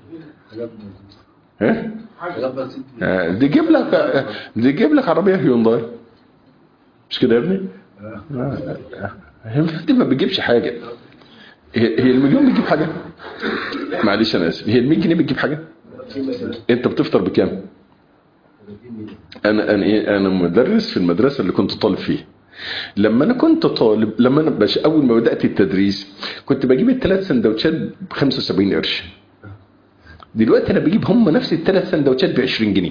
ها آه، دي تجيب لك آه، دي تجيب لك عربية هيونداي مش كده يا ابني آه، آه، هي دي ما بتجيبش حاجة هي هي المليون بتجيب حاجة معلش انا اسف هي ال 100 جنيه بتجيب حاجة انت بتفطر بكام انا انا ايه انا مدرس في المدرسه اللي كنت طالب فيها لما انا كنت طالب لما انا بش اول ما بدات التدريس كنت بجيب الثلاث سندوتشات ب 75 قرش دلوقتي انا بجيب هم نفس الثلاث سندوتشات ب 20 جنيه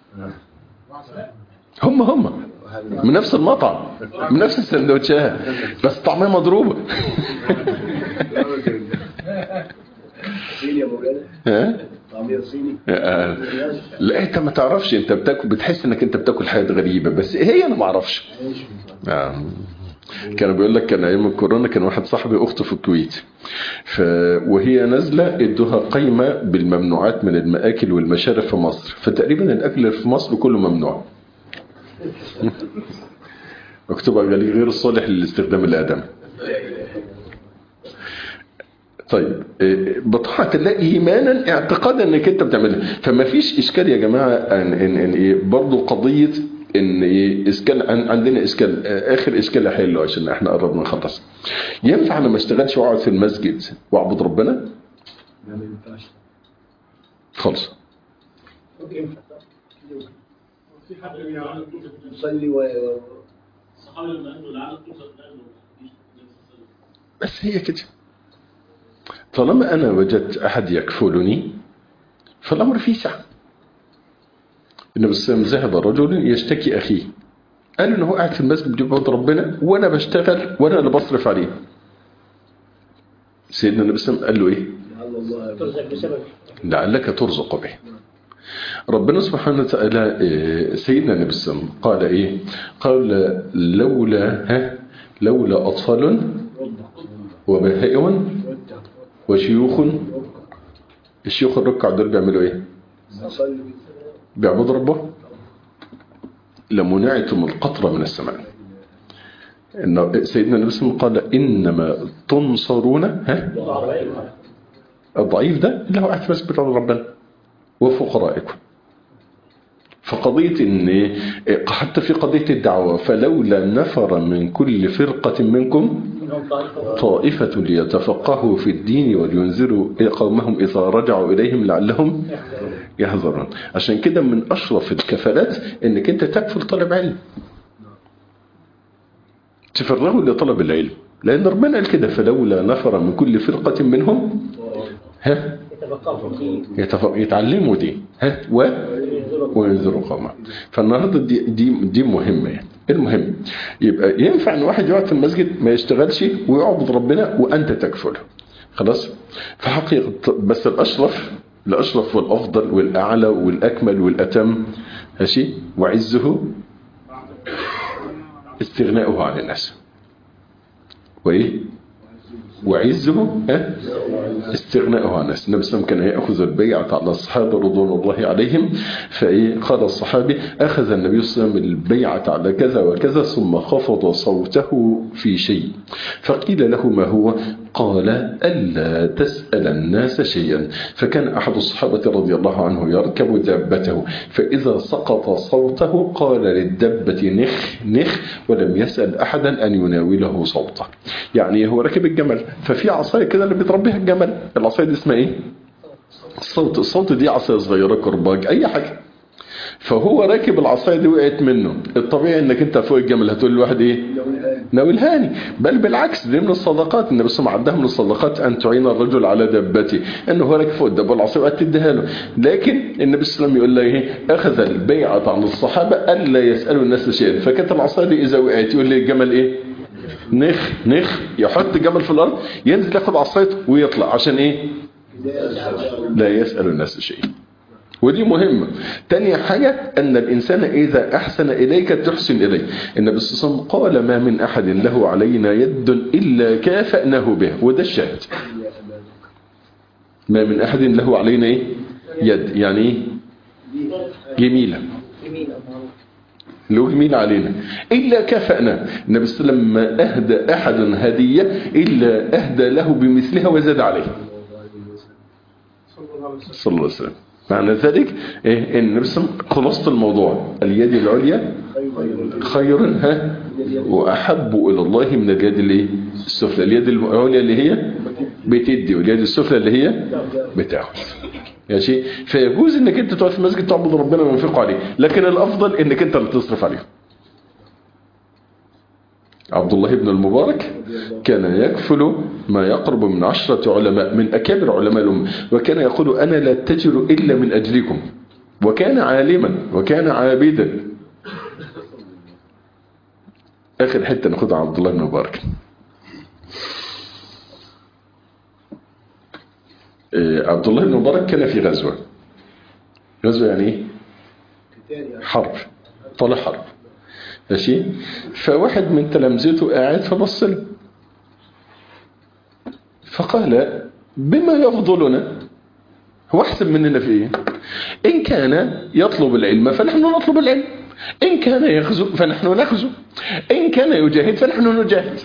هم هم من نفس المطعم من نفس السندوتشات بس طعمها مضروبه صيني يا مولانا ها طعمية صيني آه. لا انت ما تعرفش انت بتاكل بتحس انك انت بتاكل حاجات غريبه بس هي انا ما اعرفش آه. كان بيقول لك كان ايام الكورونا كان واحد صاحبي اخته في الكويت ف... وهي نازله ادوها قايمه بالممنوعات من المآكل والمشارب في مصر فتقريبا الاكل اللي في مصر كله ممنوع مكتوب على غير الصالح للاستخدام الادمي طيب إيه، بطاعة الله إيمانا اعتقادا أنك أنت بتعملها فما فيش إشكال يا جماعة أن إن إن إيه برضه قضية إن إيه إشكال عن- عندنا إشكال آه، آخر إشكال أحله عشان إحنا قربنا نخلص ينفع أنا ما أشتغلش وأقعد في المسجد وأعبد ربنا لا ما ينفعش خالص ينفع في حد يعني نصلي و الصحابي لما قالوا لعل توصل قالوا مفيش النبي صلى الله عليه وسلم بس هي كده طالما أنا وجدت أحد يكفلني فالأمر فيه سعة النبي صلى الله عليه وسلم ذهب رجل يشتكي أخيه قال إن هو قاعد في المسجد بيعبد ربنا وأنا بشتغل وأنا اللي بصرف عليه سيدنا النبي صلى الله عليه وسلم قال له إيه لعل الله ترزق بسبب لعلك ترزق به ربنا سبحانه وتعالى إيه، سيدنا النبي صلى الله عليه وسلم قال إيه قال لولا ها لولا أطفال وبهائم وشيوخ الشيوخ الركع دول بيعملوا ايه نصلي بيعبدوا ربهم لمنعتم القطرة من السماء إن سيدنا النبي صلى الله عليه وسلم قال إنما تنصرون ها الضعيف ده اللي هو قاعد في مسجد بيعبد ربنا وفقرائكم فقضية إن حتى في قضية الدعوة فلولا نفر من كل فرقة منكم منهم طائفة طائفة ليتفقهوا في الدين ولينذروا قومهم إذا رجعوا إليهم لعلهم يحذرون عشان كده من أشرف الكفالات إنك أنت تكفل طلب علم تفرغوا لطلب العلم لأن ربنا قال كده فلولا نفر من كل فرقة منهم ها يتفقهوا في الدين يتف- يتعلموا دي ها و وينذروا قومهم فالنهارده دي دي دي مهمه يعني المهم يبقى ينفع ان واحد يقعد في المسجد ما يشتغلش ويعبد ربنا وانت تكفله خلاص فحقيقه بس الاشرف الاشرف والافضل والاعلى والاكمل والاتم ماشي وعزه استغناؤه عن الناس وايه وعزه ها استغناؤه عن الناس النبي صلى الله عليه وسلم كان يأخذ البيعة على الصحابة رضوان الله عليهم فإيه قال الصحابي أخذ النبي صلى الله عليه وسلم البيعة على كذا وكذا ثم خفض صوته في شيء فقيل له ما هو قال ألا تسأل الناس شيئا فكان أحد الصحابة رضي الله عنه يركب دابته فإذا سقط صوته قال للدبة نخ نخ ولم يسأل أحدا أن يناوله صوته يعني هو راكب الجمل ففي عصاية كده اللي بيتربيها الجمل العصاية دي اسمها ايه الصوت الصوت دي عصاية صغيرة كرباج اي حاجة فهو راكب العصاية دي وقعت منه الطبيعي انك انت فوق الجمل هتقول لواحد ايه ناولهاني بل بالعكس دي من الصدقات النبي صلى الله عليه وسلم عدها من الصدقات ان تعين الرجل على دابته انه هو راكب فوق الدابه والعصايه وقت تديها له لكن النبي صلى الله عليه وسلم يقول له ايه اخذ البيعه عن الصحابه الا يسالوا الناس شيئا فكانت العصايه دي اذا وقعت يقول لي الجمل ايه نخ نخ يحط الجمل في الارض ينزل ياخد عصايته ويطلع عشان ايه لا يسال الناس شيئا ودي مهمة تاني حاجة أن الإنسان إذا أحسن إليك تحسن إليه النبي صلى الله عليه وسلم قال ما من أحد له علينا يد إلا كافأناه به وده الشاهد ما من أحد له علينا إيه؟ يد يعني إيه؟ جميلة يمين أو معروف له جميل علينا إلا كافأنا النبي صلى الله عليه وسلم ما أهدى أحد هدية إلا أهدى له بمثلها وزاد عليه صلى الله عليه وسلم معنى ذلك إيه إن نرسم خلاصة الموضوع اليد العليا خير ها وأحب إلى الله من اليد اللي السفلى اليد العليا اللي هي بتدي واليد السفلى اللي هي بتاخذ ماشي فيجوز انك انت تقعد في المسجد تعبد ربنا وينفق عليه لكن الافضل انك انت اللي تصرف عليه عبد الله بن المبارك كان يكفل ما يقرب من عشرة علماء من أكابر علماء الأمة وكان يقول أنا لا أتجر إلا من أجلكم وكان عالما وكان عابدا آخر حتة ناخدها عبد الله بن المبارك آه، عبد الله بن المبارك كان في غزوة غزوة يعني ايه حرب طلع حرب ماشي فواحد من تلامذته قاعد فبص له فقال بما يفضلنا هو احسن مننا في ايه ان كان يطلب العلم فنحن نطلب العلم ان كان يغزو فنحن نغزو ان كان يجاهد فنحن نجاهد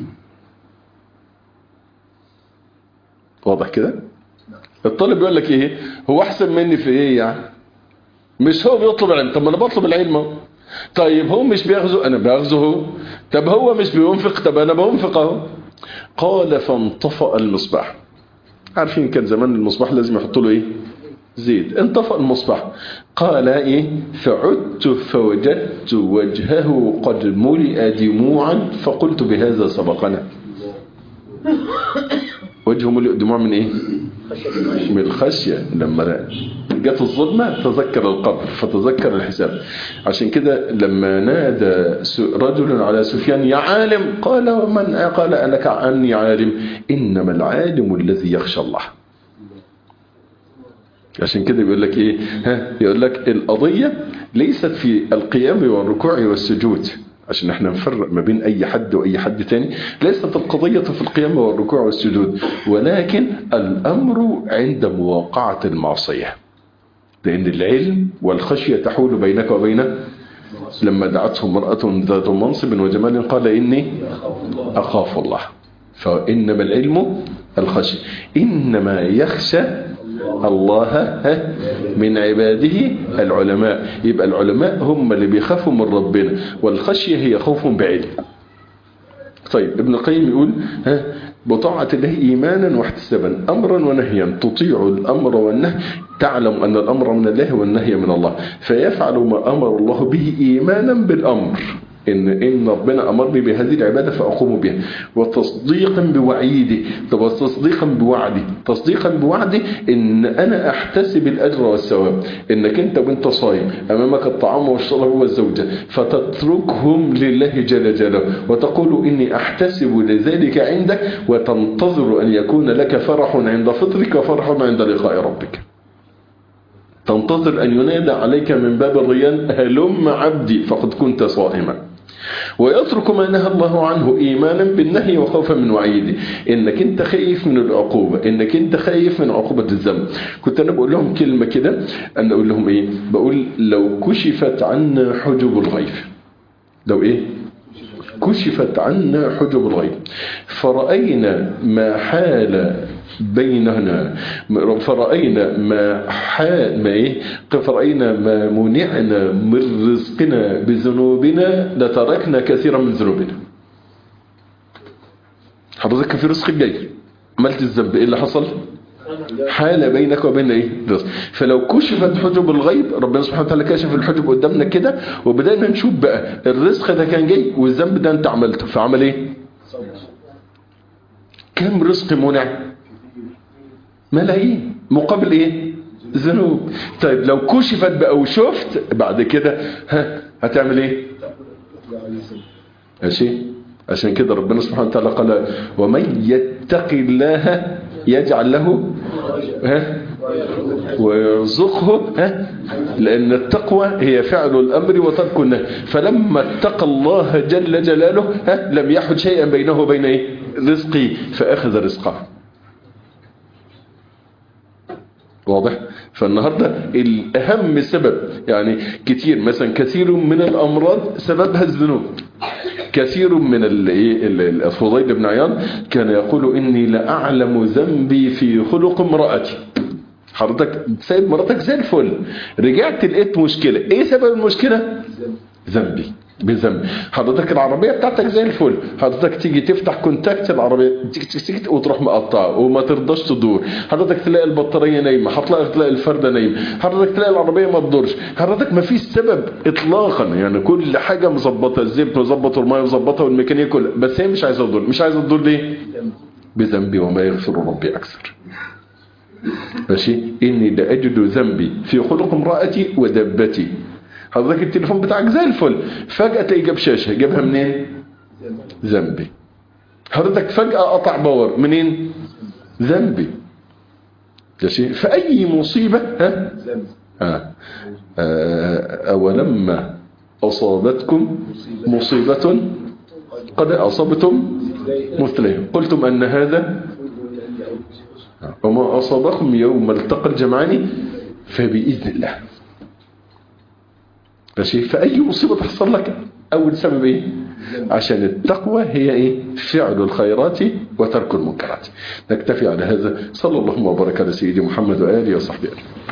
واضح كده الطالب يقول لك ايه هو احسن مني في ايه يعني مش هو بيطلب العلم طب ما انا بطلب العلم اهو طيب هو مش بيغزو انا بغزو هو طب هو مش بينفق طب انا بنفق اهو قال فانطفأ المصباح عارفين كان زمان المصباح لازم يحطوا له ايه زيت انطفأ المصباح قال ايه فعدت فوجدت وجهه قد ملئ دموعا فقلت بهذا سبقنا وجهه ملئ دموع من ايه من الخشية لما جت الظلمة تذكر القبر فتذكر الحساب عشان كده لما نادى س- رجل على سفيان يا عالم قال ومن قال أنا عني عالم إنما العالم الذي يخشى الله عشان كده بيقول لك ايه ها يقول لك القضية ليست في القيام والركوع والسجود عشان احنا نفرق ما بين اي حد واي حد تاني ليست القضية في القيام والركوع والسجود ولكن الامر عند مواقعة المعصية لان العلم والخشية تحول بينك وبين لما دعته امرأة ذات منصب وجمال قال اني اخاف الله فانما العلم الخشية انما يخشى الله ها، من عباده العلماء يبقى العلماء هم اللي بيخافوا من ربنا والخشية هي خوف بعلم طيب ابن القيم يقول ها بطاعة الله إيمانا واحتسابا أمرا ونهيا تطيع الأمر والنهي تعلم أن الأمر من الله والنهي من الله فيفعل ما أمر الله به إيمانا بالأمر إن, إن ربنا أمرني بهذه العبادة فأقوم بها وتصديقا بوعيده طب وتصديقا بوعدي تصديقا بوعدي إن أنا أحتسب الأجر والثواب إنك أنت وأنت صايم أمامك الطعام والشراب والزوجة فتتركهم لله جل جلاله وتقول إني أحتسب لذلك عندك وتنتظر أن يكون لك فرح عند فطرك وفرح عند لقاء ربك تنتظر أن ينادى عليك من باب الريان هلم عبدي فقد كنت صائما ويترك ما نهى الله عنه إيمانا بالنهي وخوفا من وعيده إنك أنت خايف من العقوبة إنك أنت خايف من عقوبة الذنب كنت أنا بقول لهم كلمة كده أنا أقول لهم إيه بقول لو كشفت عنا حجب الغيب لو إيه كشفت عنا حجب الغيب فرأينا ما حال بيننا فرأينا ما حال ما إيه فرأينا ما منعنا من رزقنا بذنوبنا لتركنا كثيرا من ذنوبنا حضرتك كان في رزق جاي عملت الذنب ايه اللي حصل حال بينك وبين ايه الرزق فلو كشفت حجب الغيب ربنا سبحانه وتعالى كشف الحجب قدامنا كده وبدأنا نشوف بقى الرزق ده كان جاي والذنب ده انت عملته فعمل ايه كم رزق منع ملايين مقابل ايه ذنوب طيب لو كشفت بقى وشفت بعد كده ها هتعمل ايه ماشي عشان كده ربنا سبحانه وتعالى قال ومن يتق الله يجعل له ها ويرزقه ها لأن التقوى هي فعل الأمر وترك النهي فلما اتقى الله جل جلاله ها لم يحد شيئا بينه وبين ايه رزقه فأخذ رزقه واضح فالنهاردة الأهم سبب يعني كتير مثلا كثير من الأمراض سببها الذنوب كثير من الفضيل بن عياض كان يقول إني لأعلم ذنبي في خلق امرأتي حضرتك سايب مراتك زي الفل رجعت لقيت مشكله ايه سبب المشكله ذنبي بذنبي حضرتك العربيه بتاعتك زي الفل حضرتك تيجي تفتح كونتاكت العربيه تيجي تيجي تيجي وتروح مقطعه وما ترضاش تدور حضرتك تلاقي البطاريه نايمه هتلاقي تلاقي الفرده نايمه حضرتك تلاقي العربيه ما تدورش حضرتك ما فيش سبب اطلاقا يعني كل حاجه مظبطه الزيت مظبط والميه مظبطه والميكانيكا كلها بس هي مش عايزه تدور مش عايزه تدور ليه بذنبي وما يغفر ربي اكثر ماشي اني لاجد ذنبي في خلق امراتي ودبتي حضرتك التليفون بتاعك زي الفل فجاه تلاقي جاب شاشه جابها منين ذنبي حضرتك فجاه قطع باور منين ذنبي ماشي فاي مصيبه ها آه. آه. أولما أصابتكم مصيبة قد أصبتم مثلهم قلتم أن هذا وما أصابكم يوم التقى الجمعان فبإذن الله ماشي فأي مصيبة تحصل لك أول سبب إيه عشان التقوى هي إيه فعل الخيرات وترك المنكرات نكتفي على هذا صلى الله وبارك على سيدي محمد وآله وصحبه أجمعين